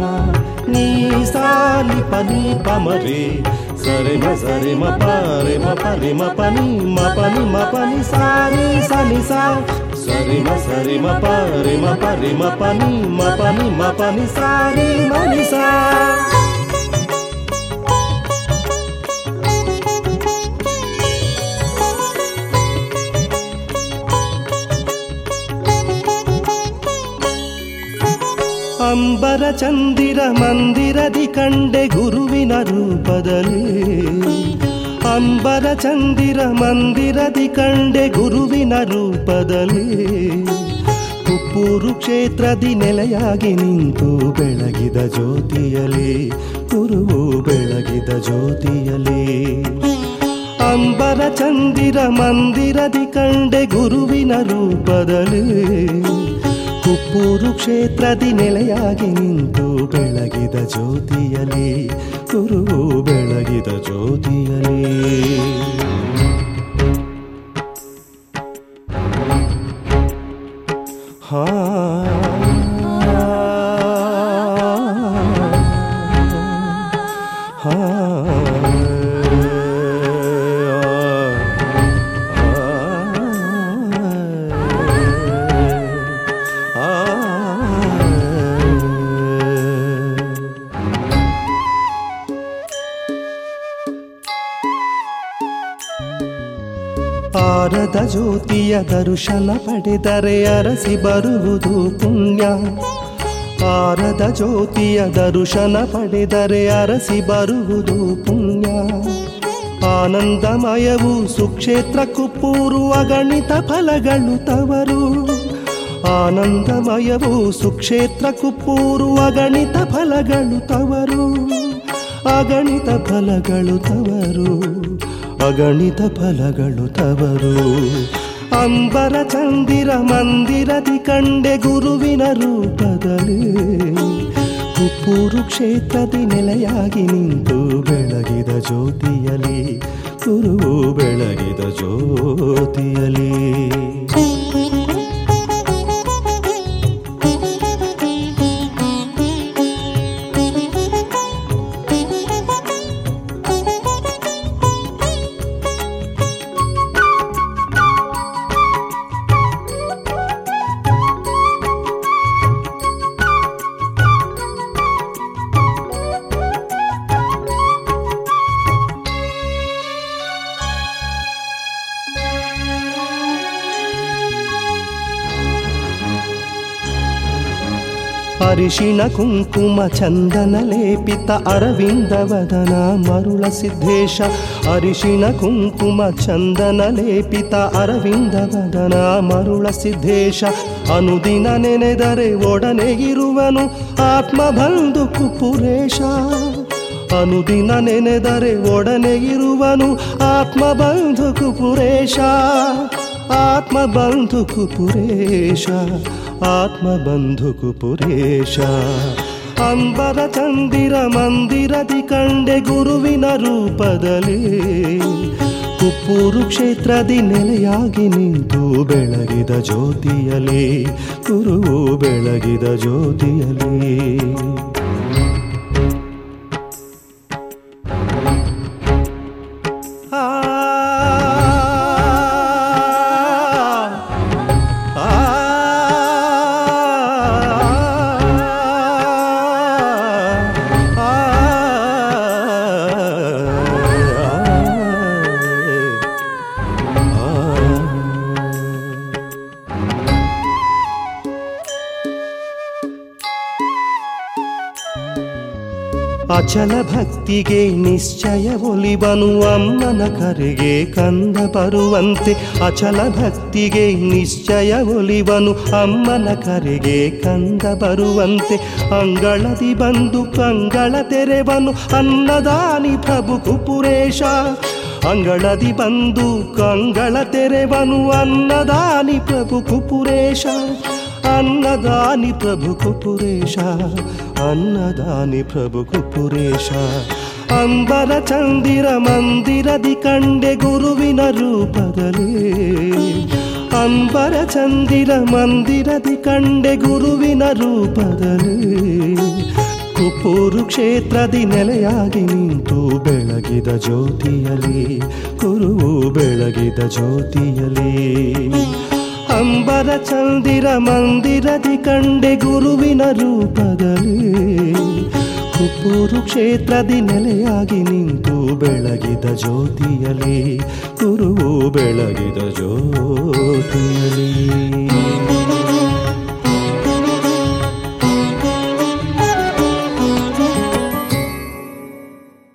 ನೀ ಸಾಲಿ ಪನಿ ಪಮರೆ ಸರೆ ಮ ಸರೆ ಮ ಪರೆ ಮ ಪರೆ ಮ ಪನಿ ಮ ಪನಿ ಮ ಪನಿ ಸಾರಿ ಸನಿ ಸಾ ಸರಿ ಮ ಸರಿ ಮ ಪರೆ ಮ ಪರೆ ಮ ಪನಿ ಮ ಪನಿ ಮ ಪನಿ ಸಾರಿ ಮನಿ ಸಾ ಅಂಬರ ಚಂದಿರ ಮಂದಿರದಿ ಕಂಡೆ ಗುರುವಿನ ರೂಪದಲ್ಲಿ ಅಂಬರ ಚಂದಿರ ಮಂದಿರದಿ ಕಂಡೆ ಗುರುವಿನ ರೂಪದಲ್ಲಿ ಕುಪ್ಪೂರು ಕ್ಷೇತ್ರದಿ ನೆಲೆಯಾಗಿ ನಿಂತು ಬೆಳಗಿದ ಜ್ಯೋತಿಯಲಿ ಗುರುವು ಬೆಳಗಿದ ಜ್ಯೋತಿಯಲಿ ಅಂಬರ ಚಂದಿರ ಮಂದಿರದಿ ಕಂಡೆ ಗುರುವಿನ ರೂಪದಲ್ಲಿ ಕುಪ್ಪೂರು ಕ್ಷೇತ್ರದಿ ನೆಲೆಯಾಗಿ ನಿಂತು ಬೆಳಗಿದ ಜ್ಯೋತಿಯಲಿ ಗುರುವು ಬೆಳಗಿದ ಜ್ಯೋತಿಯಲಿ ಹಾ ಹಾ ಆರದ ಜ್ಯೋತಿಯ ದರ್ಶನ ಪಡೆದರೆ ಅರಸಿ ಬರುವುದು ಪುಣ್ಯ ಆರದ ಜ್ಯೋತಿಯ ದರ್ಶನ ಪಡೆದರೆ ಅರಸಿ ಬರುವುದು ಪುಣ್ಯ ಆನಂದಮಯವು ಸುಕ್ಷೇತ್ರ ಕುಪ್ಪೂರು ಅಗಣಿತ ಫಲಗಳು ತವರು ಆನಂದಮಯವು ಸುಕ್ಷೇತ್ರ ಕುಪ್ಪೂರು ಅಗಣಿತ ಫಲಗಳು ತವರು ಅಗಣಿತ ಫಲಗಳು ತವರು ಅಗಣಿತ ಫಲಗಳು ತವರು ಅಂಬರ ಚಂದಿರ ಮಂದಿರದಿ ಕಂಡೆ ಗುರುವಿನ ರೂಪದಲ್ಲಿ ಕುಪ್ಪೂರು ಕ್ಷೇತ್ರದಿ ನೆಲೆಯಾಗಿ ನಿಂತು ಬೆಳಗಿದ ಜ್ಯೋತಿಯಲಿ ಗುರುವು ಬೆಳಗಿದ ಜ್ಯೋತಿಯಲಿ ಅರಿಶಿಣ ಕುಂಕುಮ ಚಂದನ ಲೇಪಿತ ಅರವಿಂದ ವದನ ಮರುಳ ಸಿದ್ದೇಶ ಅರಿಶಿಣ ಕುಂಕುಮ ಚಂದನ ಲೇಪಿತ ಅರವಿಂದ ವದನ ಮರುಳ ಸಿದ್ದೇಶ ಅನುದಿನ ನೆನೆದರೆ ಒಡನೆ ಇರುವನು ಆತ್ಮಬಂಧು ಕುಪುರೇಶ ಅನುದಿನ ನೆನೆದರೆ ಒಡನೆ ಇರುವನು ಆತ್ಮಬಂಧು ಕುಪುರೇಶ ಆತ್ಮಬಂಧು ಕುಪುರೇಶ ಆತ್ಮಬಂಧು ಕುಪುರೇಶ ಅಂಬರ ಚಂದಿರ ಮಂದಿರದಿ ಕಂಡೆ ಗುರುವಿನ ರೂಪದಲ್ಲಿ ಕುಪ್ಪೂರು ಕ್ಷೇತ್ರದಿ ನೆಲೆಯಾಗಿ ನಿಂತು ಬೆಳಗಿದ ಜ್ಯೋತಿಯಲಿ ಗುರುವು ಬೆಳಗಿದ ಜ್ಯೋತಿಯಲಿ ಆ ಅಚಲ ಭಕ್ತಿಗೆ ನಿಶ್ಚಯ ಒಲಿವನು ಅಮ್ಮನ ಕರೆಗೆ ಕಂದ ಬರುವಂತೆ ಅಚಲ ಭಕ್ತಿಗೆ ನಿಶ್ಚಯ ಒಲಿವನು ಅಮ್ಮನ ಕರೆಗೆ ಕಂದ ಬರುವಂತೆ ಅಂಗಳದಿ ಬಂದು ಕಂಗಳ ತೆರೆವನು ಅನ್ನದಾನಿ ಪ್ರಭು ಕುಪುರೇಶ ಅಂಗಳದಿ ಬಂದು ಕಂಗಳ ತೆರೆವನು ಅನ್ನದಾನಿ ಪ್ರಭು ಕುಪುರೇಶ ಅನ್ನದಾನಿ ಪ್ರಭು ಕುಪುರೇಶ ಅನ್ನದಾನಿ ಪ್ರಭು ಕುಪುರೇಶ ಅಂಬರ ಚಂದಿರ ಮಂದಿರದಿ ಕಂಡೆ ಗುರುವಿನ ರೂಪದಲ್ಲಿ ಅಂಬರ ಚಂದಿರ ಮಂದಿರದಿ ಕಂಡೆ ಗುರುವಿನ ರೂಪದಲ್ಲಿ ಕುಪ್ಪೂರು ಕ್ಷೇತ್ರದಿ ನೆಲೆಯಾಗಿ ನಿಂತು ಬೆಳಗಿದ ಜ್ಯೋತಿಯಲಿ ಗುರುವು ಬೆಳಗಿದ ಜ್ಯೋತಿಯಲಿ ಅಂಬರ ಚಂದಿರ ಮಂದಿರದಿ ಕಂಡೆ ಗುರುವಿನ ರೂಪದಲ್ಲಿ ಕುಪ್ಪೂರು ಕ್ಷೇತ್ರದಿ ನೆಲೆಯಾಗಿ ನಿಂತು ಬೆಳಗಿದ ಜ್ಯೋತಿಯಲಿ ಗುರುವು ಬೆಳಗಿದ ಜ್ಯೋತಿಯಲಿ